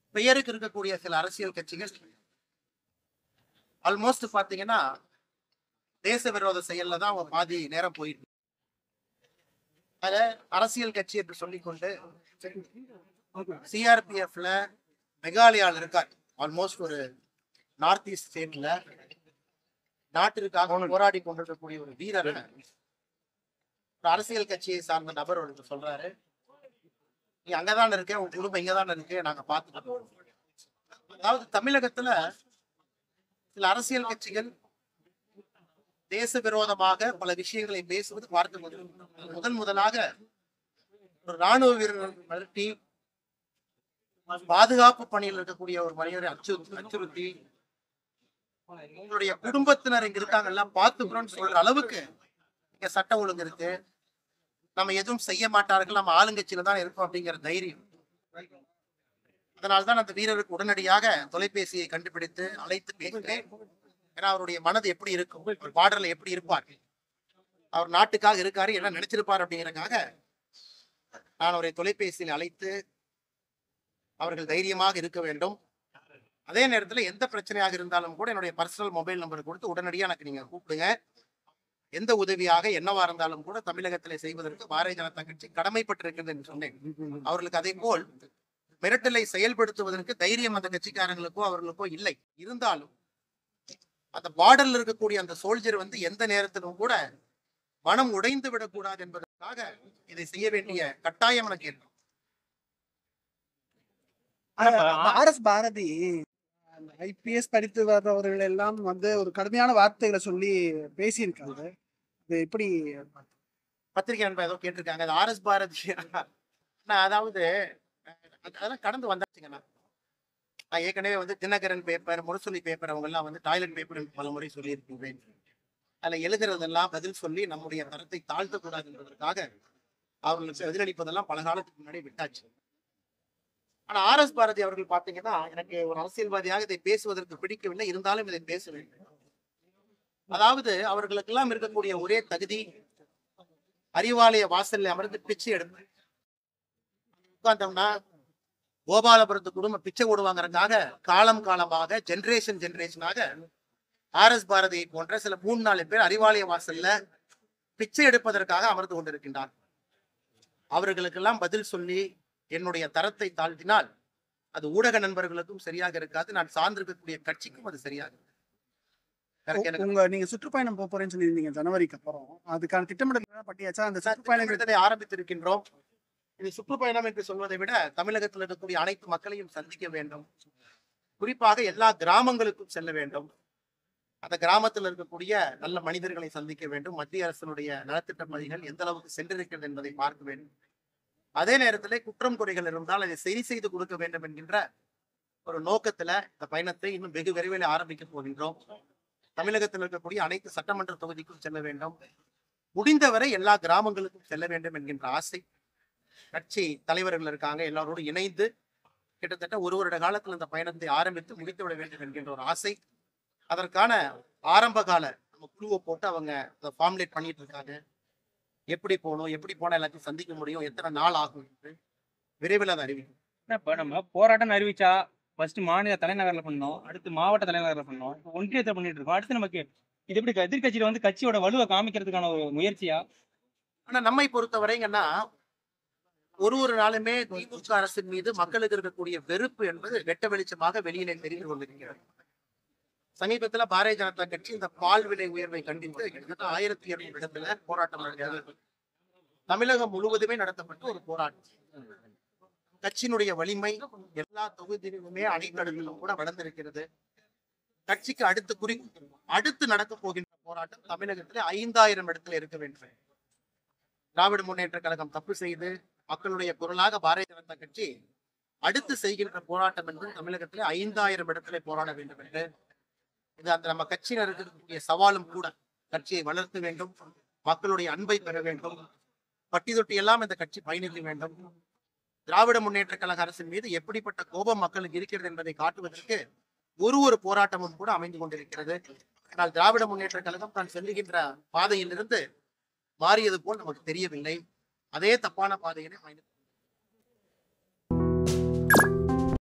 பெயருக்கு இருக்கக்கூடிய சில அரசியல் கட்சிகள் ஆல்மோஸ்ட் பாத்தீங்கன்னா தேச விரோத செயல்ல தான் அவங்க பாதி நேரம் போயிட்டு இருக்கு. அதுல அரசியல் கட்சி என்று சொல்லிக்கொண்டு சிஆர்பிஎஃப்ல மெகாலயால இருக்கார் ஆல்மோஸ்ட் ஒரு நார்த் ஈஸ்ட் ஸ்டேட்ல நாட்டிற்காக போராடி கொண்டிருக்கக்கூடிய ஒரு வீரர் ஒரு அரசியல் கட்சியை சார்ந்த நபர் ஒன்று சொல்றாரு நீ அங்கதான் இருக்க உன் குடும்பம் இங்கதான் இருக்கு நாங்க பார்த்துட்டோம் அதாவது தமிழகத்துல சில அரசியல் கட்சிகள் தேச விரோதமாக பல விஷயங்களை பேசுவது பார்த்து கொண்டிருக்கிறோம். முதன் முதலாக ஒரு ராணுவ வீரர் மிரட்டி பாதுகாப்பு பணியில் இருக்கக்கூடிய ஒரு மனிதரை அச்சு அச்சுறுத்தி உங்களுடைய குடும்பத்தினர் இங்க இருக்காங்க எல்லாம் பார்த்துக்கிறோம்னு சொல்ற அளவுக்கு இங்க சட்ட ஒழுங்கு இருக்கு நம்ம எதுவும் செய்ய மாட்டார்கள் நம்ம ஆளுங்கட்சியில தான் இருக்கோம் அப்படிங்கிற தைரியம் அதனால்தான் அந்த வீரருக்கு உடனடியாக தொலைபேசியை கண்டுபிடித்து அழைத்து பேசுகிறேன் ஏன்னா அவருடைய மனது எப்படி இருக்கும் ஒரு பார்டர்ல எப்படி இருப்பார் அவர் நாட்டுக்காக இருக்காரு என்ன நினைச்சிருப்பார் அப்படிங்கறதுக்காக நான் அவரை தொலைபேசியில் அழைத்து அவர்கள் தைரியமாக இருக்க வேண்டும் அதே நேரத்துல எந்த பிரச்சனையாக இருந்தாலும் கூட என்னுடைய பர்சனல் மொபைல் நம்பர் கொடுத்து உடனடியாக எனக்கு நீங்க கூப்பிடுங்க எந்த உதவியாக என்னவா இருந்தாலும் கூட தமிழகத்திலே செய்வதற்கு பாரதிய ஜனதா கட்சி கடமைப்பட்டிருக்கிறது என்று சொன்னேன் அவர்களுக்கு அதே போல் மிரட்டலை செயல்படுத்துவதற்கு தைரியம் அந்த கட்சிக்காரங்களுக்கோ அவர்களுக்கோ இல்லை இருந்தாலும் அந்த பார்டர்ல இருக்கக்கூடிய அந்த சோல்ஜர் வந்து எந்த நேரத்திலும் கூட மனம் உடைந்து விடக்கூடாது என்பதற்காக இதை செய்ய வேண்டிய கட்டாயம் எனக்கு ஏற்படும் ஆர் எஸ் பாரதி ஐபிஎஸ் படித்து வர்றவர்கள் எல்லாம் வந்து ஒரு கடுமையான வார்த்தைகளை சொல்லி பேசியிருக்காங்க இது எப்படி பத்திரிகை நண்பர் ஏதோ கேட்டிருக்காங்க அது ஆர்எஸ் பாரதி நான் அதாவது அஹ், அதெல்லாம் கடந்து வந்தாச்சுங்கண்ணா நான் ஏற்கனவே வந்து தினகரன் பேப்பர் முரசொலி பேப்பர் அவங்க எல்லாம் வந்து டாய்லெட் பேப்பர் பல முறை சொல்லியிருக்கின்றேன் அதுல எழுதுறதெல்லாம் பதில் சொல்லி நம்முடைய தரத்தை தாழ்த்தக்கூடாது என்பதற்காக அவர்களுக்கு எதிரளிப்பதெல்லாம் பல காலத்துக்கு முன்னாடி விட்டாச்சு ஆனா ஆர் எஸ் பாரதி அவர்கள் பாத்தீங்கன்னா எனக்கு ஒரு அரசியல்வாதியாக இதை பேசுவதற்கு பிடிக்கவில்லை இருந்தாலும் இதை பேச வேண்டும் அதாவது அவர்களுக்கெல்லாம் இருக்கக்கூடிய ஒரே தகுதி அறிவாலய வாசல்ல அமர்ந்து பிச்சை எடுப்பேன் உட்கார்ந்தோம்னா கோபாலபுரத்து குடும்பம் பிச்சை ஓடுவாங்கறதுக்காக காலம் காலமாக ஜெனரேஷன் ஜெனரேஷனாக ஆர் எஸ் பாரதி போன்ற சில மூணு நாலு பேர் அறிவாலய வாசல்ல பிச்சை எடுப்பதற்காக அமர்ந்து கொண்டிருக்கின்றார் அவர்களுக்கெல்லாம் பதில் சொல்லி என்னுடைய தரத்தை தாழ்த்தினால் அது ஊடக நண்பர்களுக்கும் சரியாக இருக்காது நான் சார்ந்திருக்கக்கூடிய கட்சிக்கும் அது சரியாக இருக்காது. எனக்கு- எனக்கு உங்க நீங்க சுற்றுப்பயணம் போக போறேன்னு சொல்லியிருந்தீங்க ஜனவரிக்கு அப்புறம் அதுக்கான திட்டமிடல் பட்டியாச்சா அந்த சுற்றுப்பயணம் சுற்றுப்பயணத்தை ஆரம்பித்திருக்கின்றோம் இது சுற்றுப்பயணம் என்று சொல்வதை விட தமிழகத்தில் இருக்கக்கூடிய அனைத்து மக்களையும் சந்திக்க வேண்டும் குறிப்பாக எல்லா கிராமங்களுக்கும் செல்ல வேண்டும் அந்த கிராமத்தில் இருக்கக்கூடிய நல்ல மனிதர்களை சந்திக்க வேண்டும் மத்திய அரசினுடைய நலத்திட்ட பணிகள் எந்த அளவுக்கு சென்றிருக்கிறது என்பதை பார்க்க வேண்டும் அதே நேரத்தில் குற்றம் குறைகள் இருந்தால் அதை சரி செய்து கொடுக்க வேண்டும் என்கின்ற ஒரு நோக்கத்துல இந்த பயணத்தை இன்னும் வெகு விரைவில் ஆரம்பிக்க போகின்றோம் தமிழகத்தில் இருக்கக்கூடிய அனைத்து சட்டமன்ற தொகுதிக்கும் செல்ல வேண்டும் முடிந்தவரை எல்லா கிராமங்களுக்கும் செல்ல வேண்டும் என்கின்ற ஆசை கட்சி தலைவர்கள் இருக்காங்க எல்லாரோடு இணைந்து கிட்டத்தட்ட ஒரு வருட காலத்தில் இந்த பயணத்தை ஆரம்பித்து முடித்து விட வேண்டும் என்கின்ற ஒரு ஆசை அதற்கான ஆரம்ப கால நம்ம குழுவை போட்டு அவங்க ஃபார்முலேட் பண்ணிட்டு இருக்காங்க எப்படி போகணும் எப்படி போனா எல்லாத்தையும் சந்திக்க முடியும் எத்தனை நாள் ஆகும் என்று விரைவில் அதை அறிவிக்கும் இப்ப நம்ம போராட்டம் அறிவிச்சா ஃபர்ஸ்ட் மாநில தலைநகர்ல பண்ணோம் அடுத்து மாவட்ட தலைநகர்ல பண்ணோம் இப்போ ஒன்றியத்தை பண்ணிட்டு இருக்கோம் அடுத்து நமக்கு இது எப்படி எதிர்கட்சியில வந்து கட்சியோட வலுவை காமிக்கிறதுக்கான ஒரு முயற்சியா ஆனா நம்மை பொறுத்தவரைங்கன்னா ஒரு ஒரு நாளுமே திமுக அரசின் மீது மக்களுக்கு இருக்கக்கூடிய வெறுப்பு என்பது வெட்ட வெளிச்சமாக வெளியிலே தெரிந்து கொண்டிருக்கிறது சமீபத்துல பாரதிய ஜனதா கட்சி இந்த பால் விலை உயர்வை கண்டித்து கிட்டத்தட்ட ஆயிரத்தி இருநூறு இடத்துல போராட்டம் நடத்தியது தமிழகம் முழுவதுமே நடத்தப்பட்ட ஒரு போராட்டம் கட்சியினுடைய வலிமை எல்லா தொகுதியிலுமே அனைத்தடத்திலும் கூட வளர்ந்திருக்கிறது கட்சிக்கு அடுத்து குறி அடுத்து நடக்க போகின்ற போராட்டம் தமிழகத்திலே ஐந்தாயிரம் இடத்துல இருக்க வேண்டும் திராவிட முன்னேற்ற கழகம் தப்பு செய்து மக்களுடைய குரலாக பாரதிய ஜனதா கட்சி அடுத்து செய்கின்ற போராட்டம் என்பது தமிழகத்திலே ஐந்தாயிரம் இடத்திலே போராட வேண்டும் என்று இது அந்த நம்ம கட்சியினருக்கு இருக்கக்கூடிய சவாலும் கூட கட்சியை வளர்த்த வேண்டும் மக்களுடைய அன்பை பெற வேண்டும் பட்டி தொட்டி எல்லாம் இந்த கட்சி பயணிக்க வேண்டும் திராவிட முன்னேற்ற கழக அரசின் மீது எப்படிப்பட்ட கோபம் மக்களுக்கு இருக்கிறது என்பதை காட்டுவதற்கு ஒரு ஒரு போராட்டமும் கூட அமைந்து கொண்டிருக்கிறது ஆனால் திராவிட முன்னேற்ற கழகம் தான் செல்லுகின்ற பாதையிலிருந்து மாறியது போல் நமக்கு தெரியவில்லை அதே தப்பான பாதையினை பயணித்து